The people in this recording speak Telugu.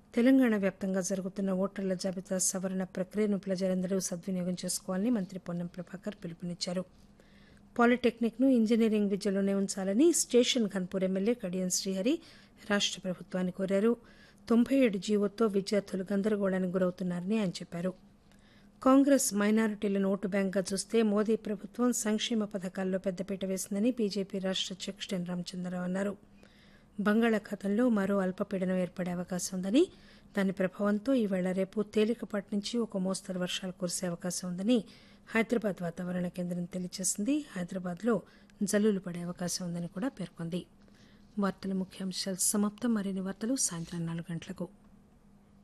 తెలంగాణ వ్యాప్తంగా జరుగుతున్న ఓటర్ల జాబితా సవరణ ప్రక్రియను ప్రజలందరూ సద్వినియోగం చేసుకోవాలని మంత్రి పొన్నం ప్రభాకర్ పిలుపునిచ్చారు పాలిటెక్నిక్ ను ఇంజనీరింగ్ విద్యలోనే ఉంచాలని స్టేషన్ ఘన్పూర్ ఎమ్మెల్యే కడియం శ్రీహరి రాష్ట ప్రభుత్వాన్ని కోరారు తొంభై ఏడు జీవోతో విద్యార్థులు గందరగోళానికి గురవుతున్నారని ఆయన చెప్పారు కాంగ్రెస్ మైనారిటీలను ఓటు బ్యాంక్గా చూస్తే మోదీ ప్రభుత్వం సంక్షేమ పథకాల్లో పెద్దపీట వేసిందని బీజేపీ రాష్ట అధ్యక్షుడు ఎన్ రామచంద్రరావు అన్నారు బంగాళాఖాతంలో మరో అల్పపీడనం ఏర్పడే అవకాశం ఉందని దాని ప్రభావంతో ఈవేళ రేపు తేలికపాటి నుంచి ఒక మోస్తరు వర్షాలు కురిసే అవకాశం ఉందని హైదరాబాద్ వాతావరణ కేంద్రం తెలియజేసింది హైదరాబాద్లో జల్లులు పడే అవకాశం ఉందని కూడా పేర్కొంది వార్తల ముఖ్యాంశాలు సమాప్తం మరిన్ని వార్తలు సాయంత్రం నాలుగు గంటలకు